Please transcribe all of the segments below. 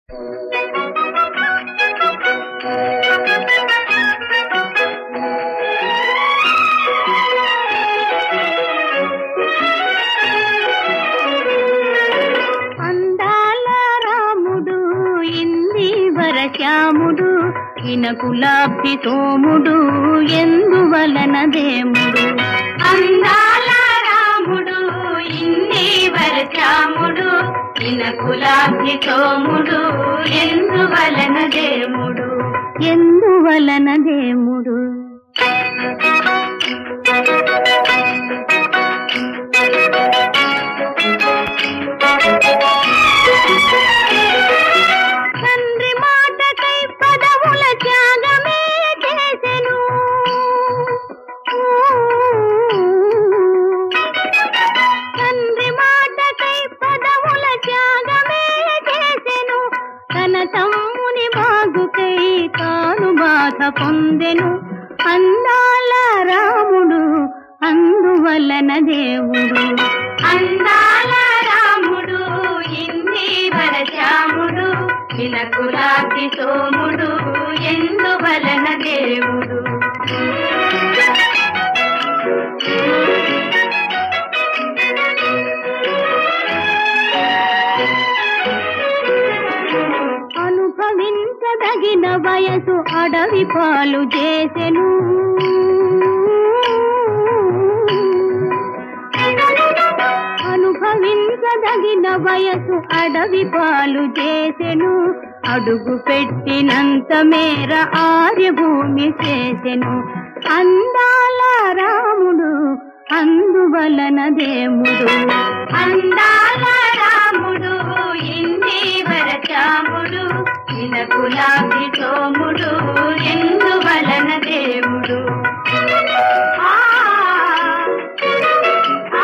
అందాల రాముడు ఇందీవర శ్యాముడు ఇనకులాభి సోముడు ఎందువలన దేముడు అందాల రాముడు ఇందీవర శ్యాముడు ఇనకులాభి సోముడు ఎందువలన దేముడు ఎందువలన దేముడు తండ్రి మాటకై పదవుల త్యాగమే చేసెను తండ్రి మాటకై పదవుల త్యాగమే చేసెను తన తమ్ముని బాగుకై తాను బాధ పొందెను అందాల రాముడు అందువలన దేవుడు అందాల రాముడు ఇందీవర శ్యాముడు ఇనకులాభి సోముడు ఎందువలన దేవుడు అనుభవించదగిన వయసు అడవి పాలు చేసెను అనుభవించదగిన వయసు అడవి పాలు చేసెను అడుగు పెట్టినంత మేర ఆర్యభూమి చేసెను అందాల రాముడు అందువలన దేముడు అందాల రాముడు ఇందీవర శ్యాముడు ఇనకులాభి సోముడు ఎందువలన దేవుడు ఆ, ఆ,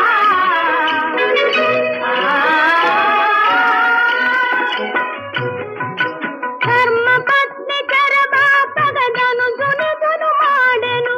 ధర్మపత్ని చరబాపగదను దునుదును మాడెను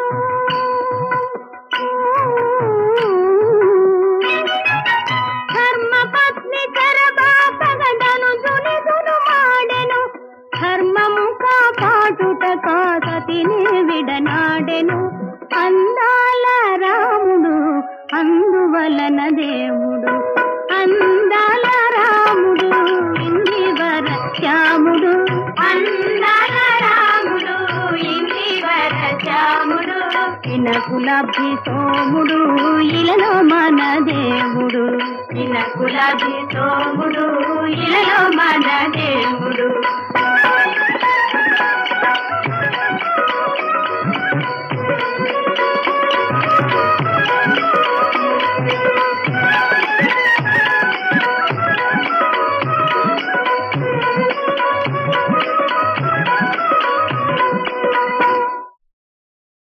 ధర్మపత్ని చరబాపగదను దునుదును మాడెను ధర్మము కాపాటుట కాసతిని విడనాడెను అందాల రాముడు అందువలన దేవుడు అందాల రాముడు ఇందివర శ్యాముడు అందాల రాముడు ఇందీవర శ్యాముడు ఇనకులభి సోముడు ఇలలో మన దేవుడు ఇనకులాభి సోముడు ఇలలో మన దేవుడు